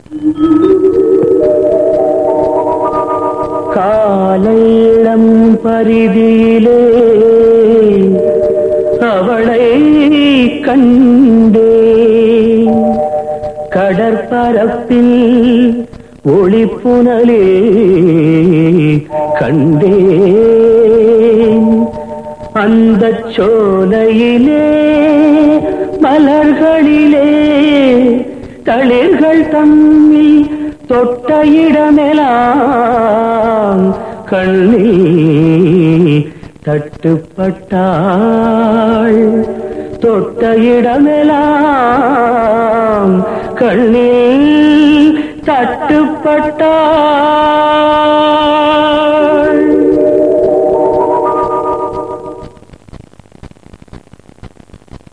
காலையிளம் பரிதியிலே அவளை கண்டே கடற்பரப்பில் ஒளிப்புணலே கண்டேன் அந்த சோலையிலே மலர்களிலே தளிர்கள் தம்மில் தொட்ட இடமெல்லாம் கண்ணி தட்டுப்பட்டாள் தொட்ட இடமெல்லாம் கண்ணில் தட்டுப்பட்டாள்